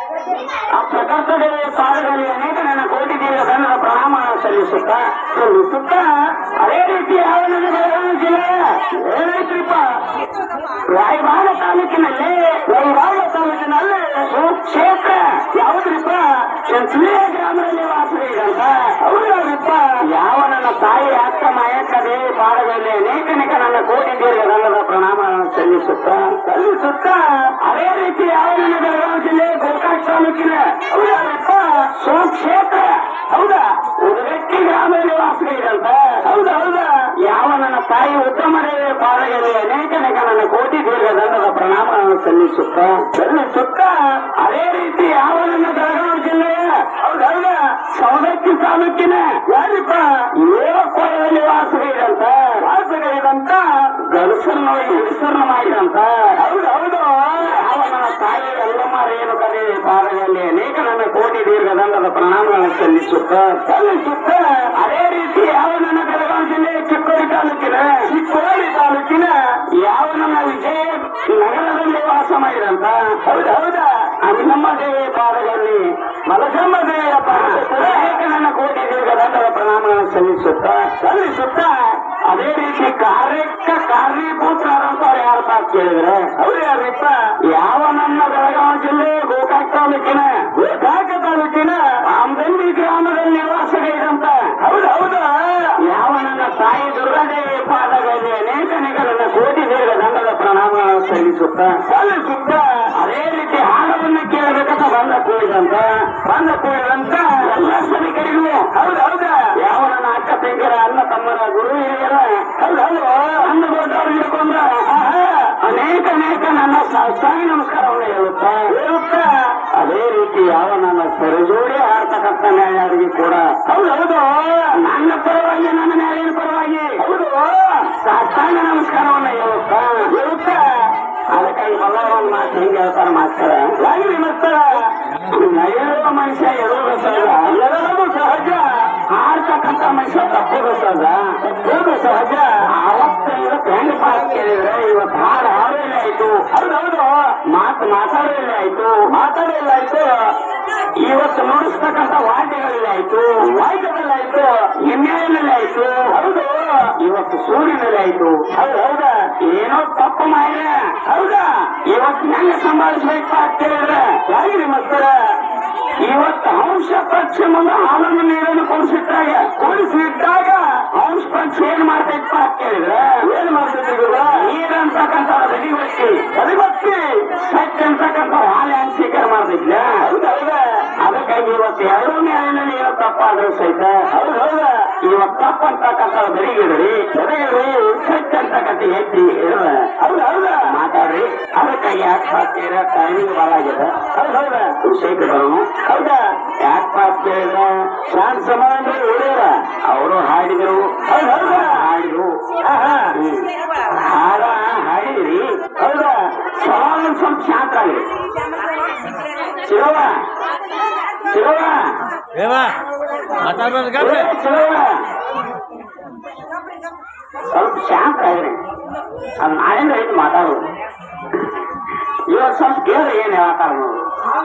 ಆ ಪ್ರಕರ್ತದಲ್ಲಿ ಪಾದದಲ್ಲಿ ಅನೇಕ ನನ್ನ ಕೋಟಿ ದೇವರ ದಂಡದ ಪ್ರಣಾಮ ಸಲ್ಲಿಸುತ್ತ ಸಲ್ಲಿಸುತ್ತ ಅದೇ ರೀತಿ ಯಾವ ನನ್ನ ಬೆಳಗಾವಿ ಜಿಲ್ಲೆ ಏನಾಯ್ತ್ರಿಪ್ಪ ರಾಯಬಾಗ ತಾಲೂಕಿನಲ್ಲಿ ರಾಯಬಾಗ ತಾಲೂಕಿನಲ್ಲಿ ಕ್ಷೇತ್ರ ಯಾವುದ್ರಿಪ್ಪ ಚಂಚಲೆ ಗ್ರಾಮದಲ್ಲಿ ವಾಸವಿದಂತ ಹೌದಲ್ರಿಪ್ಪ ಯಾವ ನನ್ನ ತಾಯಿ ಅಕ್ಕ ಮಾಯಕ್ಕ ದೇವಿ ಪಾದಗಳಲ್ಲಿ ಅನೇಕ ಅನೇಕ ನನ್ನ ಕೋಟಿ ದೇವರ ದಂಡದ ಪ್ರಣಾಮ ಸಲ್ಲಿಸುತ್ತ ಸಲ್ಲಿಸುತ್ತ ಅದೇ ರೀತಿ ಯಾವ ನನ್ನ ಬೆಳಗಾವಿ ಜಿಲ್ಲೆ ಗೋಕಾಕ್ ತಾಲೂಕಿನ ಹೌದಪ್ಪ ಸೋಕ್ಷೇತ್ರ ಹೌದಾ ಉದಗಟ್ಟಿ ಗ್ರಾಮದಲ್ಲಿ ವಾಸವಿದಂತ ಹೌದಾ ಹೌದಾ ಯಾವ ನನ್ನ ತಾಯಿ ಉತ್ತಮ ದೇವಿಯ ಪಾದಗಳಲ್ಲಿ ಅನೇಕ ಅನೇಕ ನನ್ನ ಕೋಟಿ ದೀರ್ಘ ದಂಡದ ಪ್ರಣಾಮಗಳನ್ನು ಸಲ್ಲಿಸುತ್ತ ಸಲ್ಲಿಸುತ್ತ ಅದೇ ರೀತಿ ಯಾವ ನನ್ನ ಬೆಳಗಾವಿ ಜಿಲ್ಲೆಯ ಹೌದೌದ ಸವದತ್ತಿ ತಾಲೂಕಿನ ಯಾರಿಪ್ಪ ಏಳಕೋಳದಲ್ಲಿ ವಾಸವಿದಂತ ವಾಸವಿದಂತ ಗಲಸನ್ನು ನೋಡಿ ಹೆಸರನ್ನು ಮಾಡಿದಂತ ಹೌದು ಹೌದು ಯಾವ ನನ್ನ ತಾಯಿ ಎಲ್ಲಮ್ಮ ರೇಣುಕದೇ ಪಾದಗಳಲ್ಲಿ ಅನೇಕ ನನ್ನ ಕೋಟಿ ದೀರ್ಘ ದಂಡದ ಪ್ರಣಾಮಗಳನ್ನು ಸಲ್ಲಿಸುತ್ತ ಸಲ್ಲಿಸುತ್ತ ಅದೇ ರೀತಿ ಯಾವ ನನ್ನ ಬೆಳಗಾವಿ ಜಿಲ್ಲೆ ಚಿಕ್ಕೋಡಿ ತಾಲೂಕಿನ ಚಿಕ್ಕೋಡಿ ತಾಲೂಕಿನ ಯಾವ ನನ್ನ ವಿಜಯ ನಗರದಲ್ಲಿ ವಾಸ ಮಾಡಿದಂತ ಹೌದು ಹೌದಾ ಅಮ್ಮಮ್ಮ ದೇವಿಯ ಪಾದಗಳಲ್ಲಿ ಮಲಸಮ್ಮ ದೇವಿಯ ಪಾದದಲ್ಲಿ ಅನೇಕ ನನ್ನ ಕೋಟಿ ದೀರ್ಘ ದಂಡದ ಪ್ರಣಾಮಗಳನ್ನು ಸಲ್ಲಿಸುತ್ತ ಸಲ್ಲಿಸುತ್ತ ಅದೇ ರೀತಿ ಕಾರ್ಯಕ್ಕ ಕಾರಣೀಭೂತರಾದಂತವ್ರು ಯಾರಪ್ಪ ಅಂತ ಕೇಳಿದ್ರೆ ಅವ್ರು ಯಾರಿಪ್ಪ ಯಾವ ನನ್ನ ಬೆಳಗಾವಿ ಜಿಲ್ಲೆ ಗೋಕಾಕ್ ತಾಲೂಕಿನ ಗೋಕಾಕ ತಾಲೂಕಿನ ಆಮದಂಡಿ ಗ್ರಾಮದಲ್ಲಿ ನಿವಾಸಗೈದಂತ ಹೌದು ಹೌದು ಯಾವ ನನ್ನ ತಾಯಿ ದುರ್ಗಾದೇವಿ ಪಾದಗಳಲ್ಲಿ ಅನೇಕ ಅನೇಕ ನನ್ನ ಕೋಟಿ ದೀರ್ಘ ದಂಡದ ಪ್ರಣಾಮಗಳನ್ನು ಸಲ್ಲಿಸುತ್ತ ಸಲ್ಲಿಸುತ್ತ ಅದೇ ರೀತಿ ಹಾಡವನ್ನು ಕೇಳಬೇಕಂತ ಬಂದ ಕೂಡಿದಂತ ಬಂದ ಕೂಡಿದಂತ ಎಲ್ಲ ಸಭಿಕರಿಗೂ ಹೌದು ಹೌದಾ ಯಾವ ನನ್ನ ಅಕ್ಕ ತಂಗಿರ ಅಣ್ಣ ತಮ್ಮರ ಗುರು ಹಿರಿಯರ ಹೌದು ಹೌದು ಅನ್ನ ದೊಡ್ಡವರು ಹಿಡ್ಕೊಂಡ ಅನೇಕ ಅನೇಕ ನನ್ನ ಸಾಷ್ಟಾಂಗ ನಮಸ್ಕಾರವನ್ನು ಹೇಳುತ್ತಾ ಹೇಳುತ್ತಾ ಅದೇ ರೀತಿ ಯಾವ ನನ್ನ ಸರಿಜೋಡಿ ಆಡ್ತಕ್ಕಂಥ ನ್ಯಾಯಾರಿಗೆ ಕೂಡ ಹೌದು ಹೌದು ನನ್ನ ಪರವಾಗಿ ನನ್ನ ನ್ಯಾಯದ ಪರವಾಗಿ ಹೌದು ಸಾಷ್ಟಾಂಗ ನಮಸ್ಕಾರವನ್ನು ಹೇಳುತ್ತಾ ಹೇಳುತ್ತಾ ಅದಕ್ಕಾಗಿ ಬಲ್ಲವನ್ನ ಮಾತು ಹಿಂಗೆ ಹೇಳ್ತಾರೆ ಮಾಸ್ತರ ಯಾಕೆ ಮಾಸ್ತರ ನಡೆಯುವ ಮನುಷ್ಯ ಎದುರು ಸಹಜ ಎಲ್ಲರೂ ಸಹಜ ಆಡ್ತಕ್ಕಂಥ ಮನುಷ್ಯ ತಪ್ಪುದು ಸಹಜ ತಪ್ಪುದು ಸಹಜ ಅವತ್ತು ಇವತ್ತು ಹೆಂಗ್ ಮಾತು ಕೇಳಿದ್ರೆ ಇವತ್ತು ಹಾಡು ಹಾಡೋಲ್ಲ ಆಯ್ತು ಹೌದೌದು ಮಾತು ಮಾತಾಡೋಲ್ಲ ಆಯ್ತು ಮಾತಾಡೋಲ್ಲ ಆಯ್ತು ಇವತ್ತು ನುಡಿಸ್ತಕ್ಕಂಥ ವಾದ್ಯಗಳಲ್ಲಿ ಆಯ್ತು ವಾದ್ಯದಲ್ಲಿ ಆಯ್ತು ಹಿನ್ನೆಲೆಯಲ್ಲಿ ಆಯ್ತು ಹೌದು ಇವತ್ತು ಸೂರ್ಯನಲ್ಲಿ ಆಯ್ತು ಹೌದು ಹೌದಾ ಏನೋ ತಪ್ಪು ಮಾಡಿದ್ರೆ ಹೌದಾ ಇವತ್ತು ಹೆಂಗ ಸಂಭಾಳಿಸ್ಬೇಕು ಅಂತ ಕೇಳಿದ್ರೆ ಯಾರಿಗೆ ಮಕ್ಕಳ ಇವತ್ತು ಅಂಶ ಪಕ್ಷಿ ಮುಂದೆ ಹಾಲನ್ನು ನೀರನ್ನು ಕೊಡಿಸಿಟ್ಟಾಗ ಕೊಡಿಸಿಟ್ಟಾಗ ಅಂಶ ಪಕ್ಷಿ ಏನ್ ಮಾಡ್ತೈತಪ್ಪ ಅಂತ ಕೇಳಿದ್ರೆ ಏನ್ ಮಾಡ್ತೈತಿ ನೀರಂತಕ್ಕಂಥ ಬದಿಗೊತ್ತಿ ಬದಿಗೊತ್ತಿ ಸತ್ಯ ಅಂತಕ್ಕಂಥ ಹಾಲು ಹೆಂಗ್ ಸ್ವೀಕಾರ ಮಾಡ್ತೈತ್ಲ ಹೌದೌದ ಅದಕ್ಕಾಗಿ ಇವತ್ತು ಎರಡು ನ್ಯಾಯನಲ್ಲಿ ಏನೋ ತಪ್ಪಾದ್ರೂ ಸಹಿತ ಹೌದೌದ ಇವತ್ತು ತಪ್ಪಂತಕ್ಕಂಥ ಬದಿಗಿಡ್ರಿ ಬದಿಗಿಡ್ರಿ ಸತ್ಯ ಅಂತಕ್ಕಂಥ ಎತ್ತಿ ಇರುವ ಹೌದೌದ ಮಾತಾಡ್ರಿ ಅದಕ್ಕಾಗಿ ಯಾಕೆ ಮಾಡ್ತೀರ ಟೈಮಿಂಗ್ ಭಾಳ ಆಗಿದೆ ಹೌದೌದ ವಿಷಯಕ್ಕೆ ಬರೋಣ ಹೌದಾ ಯಾಕೆ ಮಾಡ್ತೀರ ಶಾಂತ ಸಮಾನ ಉಳಿಯಲ್ಲ ಅವರು ಹಾಡಿದ್ರು ಹೌದೌದ ಹಾಡಿದ್ರು ಆಹಾ. ಹ್ಮ್. ಹಾಡ ಹಾಡಿದ್ರಿ ಹೌದಾ ಸವಾಲ ಸ್ವಲ್ಪ ಶಾಂತ ಆಗ್ರಿ ಶಿವ ಶಿವ ಏವಾ ಮಾತಾಡ್ಬಾರ್ದು ಗಾಬ್ರಿ ಶಿವ ಸ್ವಲ್ಪ ಶಾಂತ ಆಗ್ರಿ ಅದು ನಾಳೆಯಿಂದ ಐತಿ ಮಾತಾಡೋದು ಇವಾಗ ಸ್ವಲ್ಪ ಕೇಳ್ರಿ ಏನ್ ಹೇಳತ್ತಾರ ನೋಡು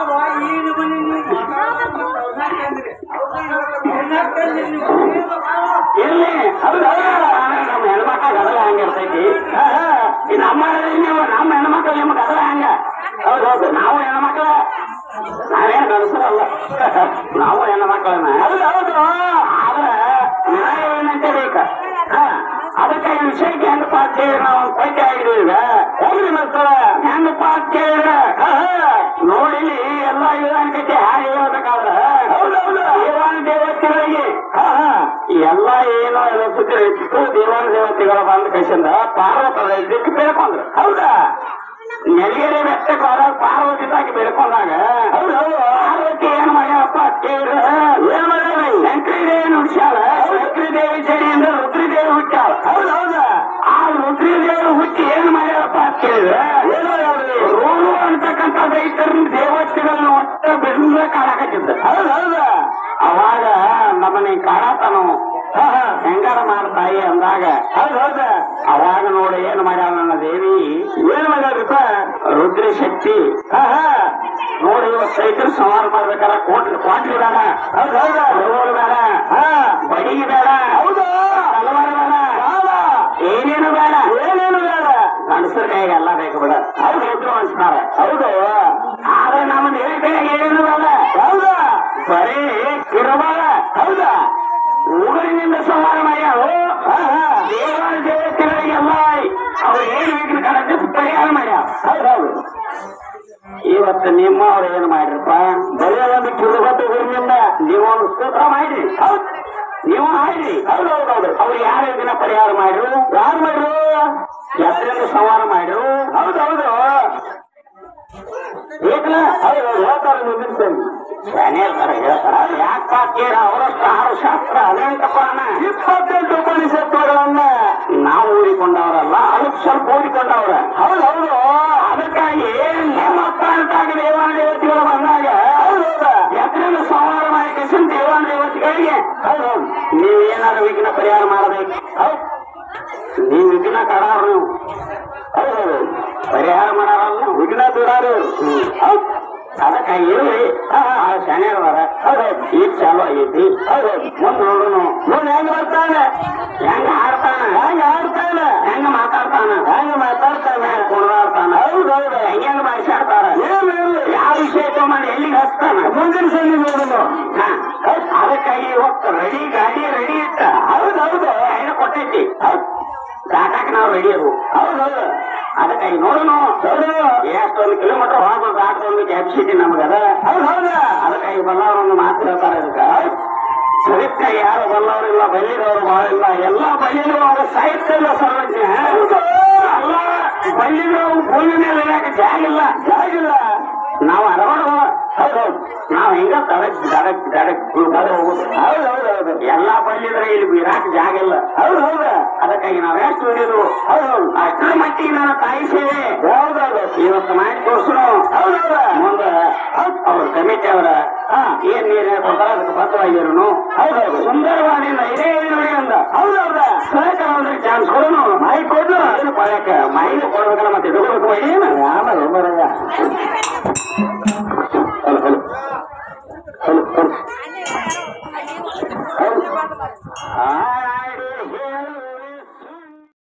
ಇಲ್ಲಿ ಹೌದು ಹೌದು ನಮ್ಮ ಹೆಣ್ಮಕ್ಳ ಗದಲ ಹಂಗಿರ್ತೈತಿ ಹಾ, ಹಾ. ಈ ನಮ್ಮ ನೀವು ನಮ್ಮ ಹೆಣ್ಮಕ್ಳು ನಿಮ್ಮ ಗದಲ ಹಂಗ ಹೌದು ಹೌದು ನಾವು ಹೆಣ್ಮಕ್ಳ ನಾವೇನು ಗಣಸರಲ್ಲ ನಾವು ಹೆಣ್ಮಕ್ಳನ್ನ ಹೌದು ಹೌದು ಆದ್ರೆ ನ್ಯಾಯ ಏನಂತ ಬೇಕ ಹಾ, ಅದಕ್ಕೆ ಈ ವಿಷಯಕ್ಕೆ ಹೆಂಗಪ್ಪ ಅಂತ ಹೇಳಿ ನಾವು ಒಂದು ಪೈಕೆ ಆಗಿದ್ವಿ ಈಗ ಹೋಗ್ರಿ ಮಕ್ಕಳ ಹೆಂಗಪ್ಪ ಅಂತ ಕೇಳಿದ್ರೆ ಹಾ, ಹಾ. ನೋಡಿ ಇಲ್ಲಿ ಎಲ್ಲ ಇವಾನ್ಕೈತಿ ಹಾಗೆ ಹೇಳ್ಬೇಕಾದ್ರೆ ಹೌದೌದು ದೇವಾನ ದೇವತೆಗಳಿಗೆ ಹಾ, ಹಾ. ಎಲ್ಲ ಏನೋ ಎಲಸಿದ್ರೆ ಇತ್ತು ದೇವಾನ ದೇವತೆಗಳ ಬಂದ ಕೈಸಿಂದ ಪಾರ್ವತದ ಇದಕ್ಕೆ ಬೇಡ್ಕೊಂಡ್ರು ಹೌದಾ ನೆಲಗೇರಿ ಬೆಟ್ಟಕ್ಕೆ ಹೊರ ಪಾರ್ವತಿ ತಾಗಿ ಬೇಡ್ಕೊಂಡಾಗ ಹೌದೌದು ಪಾರ್ವತಿ ಏನ್ ಮಾಡ್ಯಾರಪ್ಪ ಅಂತ ಕೇಳಿದ್ರೆ ಏನ್ ಮಾಡ್ಯಾರ ಶಂಕರಿ ದೇವಿ ನುಡ್ಸ್ಯಾಳ ಶಂಕರಿ ದೇವಿ ಜಡಿಯಿಂದ ರುದ್ರದೇವಿ ಹುಟ್ಟಾಳ ಹೌದೌದ ಆ ರುದ್ರದೇವಿ ಹುಟ್ಟಿ ಏನ್ ಮಾಡ್ಯಾರಪ್ಪ ಅಂತ ಕೇಳಿದ್ರೆ ಏನ್ ಮಾಡ್ಯಾವ್ರಿ ರೋಣು ಅಂತಕ್ಕಂಥ ರೈತರನ್ನ ದೇವತೆಗಳನ್ನ ಒಟ್ಟ ಬಿಡುವ ಕಾಣಕತ್ತಿದ್ದ ಹೌದೌದ ಅವಾಗ ನಮ್ಮನೆ ಕಾಣತಾನು ಹೆಂಗಾರ ಮಾಡ್ತಾಯಿ ಅಂದಾಗ ಹೌದ್ ಹೌದ ಅವಾಗ ನೋಡಿ ಏನ್ ಮಾಡ್ಯಾಳ ನನ್ನ ದೇವಿ ಏನ್ ಮಾಡ್ಯಾಳ್ರಿಪ್ಪ ರುದ್ರಿ ಶಕ್ತಿ ನೋಡಿ ಇವತ್ತು ರೈತರು ಸವಾಲು ಮಾಡ್ಬೇಕಾರ ಕೋಟ್ಲಿ ಕ್ವಾಟ್ಲಿ ಬೇಡ ಹೌದ್ ಹೌದ ರೋಲ್ ಬೇಡ ಬಡಿಗೆ ಬೇಡ ಹೌದು ತಲವಾರ ಬೇಡ ಏನೇನು ಬೇಡ ಏನೇನು ಬೇಡ ಗಂಡಸರ ಕೈಗೆ ಎಲ್ಲ ಬೇಕು ಬಿಡ ಅವ್ರು ರೈತರು ಅನ್ಸ್ತಾರ ಹೌದು ಆದ್ರೆ ನಮ್ಮ ದೇವಿ ಕೈಗೆ ಏನೇನು ಬೇಡ ಹೌದಾ ಬರೀ ಇರಬಾರ ಹೌದಾ ಊರಿನಿಂದ ಸವಾಲು ಮಾಡ್ಯಾವ ದೇವಾಲ ದೇವತೆಗಳಿಗೆಲ್ಲ ಅವ್ರು ಏನು ವಿಘ್ನ ಕಾಣಕ್ಕೆ ಪರಿಹಾರ ಮಾಡ್ಯಾವ ಹೌದೌದು ಇವತ್ತು ನಿಮ್ಮವ್ರು ಏನು ಮಾಡ್ರಪ್ಪ ಬರೀ ಒಂದು ಕಿಲೋಮೀಟರ್ ಊರಿನಿಂದ ನೀವು ಒಂದು ಸ್ತೋತ್ರ ಮಾಡ್ರಿ ಹೌದು ನೀವು ಮಾಡ್ರಿ ಹೌದು ಹೌದು ಹೌದು ಅವ್ರು ಯಾರು ದಿನ ಪರಿಹಾರ ಮಾಡ್ರು ಯಾರು ಮಾಡ್ರು ಎತ್ತರಿಂದ ಸವಾರ ಮಾಡ್ರು ಹೌದು ಹೌದು ಏಕಲ ಹೌದು ಹೌದು ಹೇಳ್ತಾರೆ ನಿಂದಿರ್ತೇನೆ ಏನೇ ಹೇಳ್ತಾರೆ ಹೇಳ್ತಾರ ಯಾಕೆ ಪಾಕೇರ ಅವರಷ್ಟು ಆರು ಶಾಸ್ತ್ರ ಅನೇಕಪ್ಪ ಇಪ್ಪತ್ತೆಂಟು ಉಪನಿಷತ್ತುಗಳನ್ನ ನಾವು ಓದಿಕೊಂಡವರಲ್ಲ ಅದಕ್ಕೆ ಸ್ವಲ್ಪ ಓದಿಕೊಂಡವ್ರ ಹೌದು ಹೌದು ಅದಕ್ಕಾಗಿ ನಿಮ್ಮ ಪ್ರಾಂತಾಗ ದೇವಾನ ದೇವತೆಗಳು ಬಂದಾಗ ಹೌದು ಎತ್ತರಿಂದ ಸಂಹಾರ ಮಾಡಿ ಕೃಷ್ಣ ದೇವಾನ ದೇವತೆಗಳಿಗೆ ಹೌದು ಹೌದು ನೀವೇನಾದ್ರೂ ವಿಘ್ನ ಪರಿಹಾರ ಮಾಡಬೇಕು ಹೌದು ನೀವು ವಿಘ್ನ ಕಡಾರ ನೀವು ಹೌದು ಹೌದು ಪರಿಹಾರ ಮಾಡಾರಲ್ಲ ವಿಘ್ನ ಬಿಡಾರು ಹೌದು ಅದಕ್ಕಾಗಿ ಇರ್ಲಿ ಶನಿ ಅದಾರ ಹೌದೌದು ಈಗ ಚಾಲು ಆಗೈತಿ ಹೌದೌದು ಮುಂದೆ ನೋಡೋಣ ಮುಂದೆ ಹೆಂಗ್ ಬರ್ತಾನೆ ಹೆಂಗ ಆಡ್ತಾನ ಹೆಂಗ ಆಡ್ತಾನ ಹೆಂಗ ಮಾತಾಡ್ತಾನ ಹೆಂಗ ಮಾತಾಡ್ತಾನ ಕುಣದಾಡ್ತಾನ ಹೌದು ಹೌದು ಹೆಂಗ ಮಾಡಿಸಾಡ್ತಾರ ಯಾವ ವಿಷಯ ತಗೊಂಡು ಎಲ್ಲಿಗೆ ಹಚ್ತಾನ ಮುಂದಿನ ಸಂಧಿ ನೋಡೋಣ ಅದಕ್ಕಾಗಿ ಇವತ್ತು ರೆಡಿ ಗಾಡಿ ರೆಡಿ ಇಟ್ಟ ಹೌದು ಹೌದು ಹೆಣ್ಣು ಕೊಟ್ಟೈತಿ ಹೌದು ದಾಟಾಕ ನಾವು ರೆಡಿ ಅದು ಹೌದು ಹೌದು ಅದಕ್ಕಾಗಿ ನೋಡೋಣ ಎಷ್ಟೊಂದು ಕಿಲೋಮೀಟರ್ ಹೋಗ್ಬೇಕು ದಾಟೊಂದು ಕ್ಯಾಪಾಸಿಟಿ ನಮಗದ ಹೌದು ಹೌದು ಅದಕ್ಕಾಗಿ ಬಲ್ಲವರೊಂದು ಮಾತು ಹೇಳ್ತಾರೆ ಇದಕ್ಕೆ ಸರಿಕ್ಕ ಯಾರು ಬಲ್ಲವರಿಲ್ಲ ಬಲ್ಲಿದವರು ಬಾಳಿಲ್ಲ ಎಲ್ಲ ಬಲ್ಲಿದ್ರು ಅವರು ಸಾಹಿತ್ಯ ಇಲ್ಲ ಸರ್ವಜ್ಞ ಎಲ್ಲ ಬಲ್ಲಿದ್ರು ಭೂಮಿ ಮೇಲೆ ಇರಕ್ಕೆ ಜಾಗ ಇಲ್ಲ ಜಾಗ ಇಲ್ಲ ನಾವು ಅರವಾಡ ಹೌದೌದು ನಾವು ಹಿಂಗ ತಡಕ್ ತಡಕ್ ತಡಕ್ ಉಳ್ಕೊಂಡು ಹೋಗುದು ಹೌದು ಹೌದು ಹೌದು ಎಲ್ಲ ಬಲ್ಲಿದ್ರೆ ಇಲ್ಲಿ ಇರಾಕ್ ಜಾಗ ಇಲ್ಲ ಹೌದು ಹೌದು ಅದಕ್ಕಾಗಿ ನಾವ್ ಎಷ್ಟು ಹಿಡಿದು ಹೌದು ಹೌದು ಅಷ್ಟರ ಮಟ್ಟಿಗೆ ನನ್ನ ತಾಯಿ ಸೇವೆ ಹೌದೌದು ಇವತ್ತು ಮಾಡಿ ತೋರ್ಸೋಣ ಹೌದೌದು ಮುಂದೆ ಅವ್ರ ಕಮಿಟಿ ಅವರ ಏನ್ ನೀರ್ ಹೇಳ್ಕೊಡ್ತಾರ ಅದಕ್ಕೆ ಬದ್ಧವಾಗಿರೋನು ಹೌದೌದು ಸುಂದರವಾದಿಂದ ಇದೇ ನೋಡಿ ಅಂದ ಹೌದೌದ ಸಹಕಾರ ಅಂದ್ರೆ ಚಾನ್ಸ್ ಕೊಡೋನು ಮಾಹಿತಿ ಕೊಡ್ಲು ಅದನ್ನು ಕೊಡಕ್ಕೆ ಮಾಹಿತಿ ಕೊಡ್ಬೇಕಲ್ಲ ಮತ್ತೆ ಇದು ಕೊಡ್ಬೇಕು ಏನು ಆಮೇಲೆ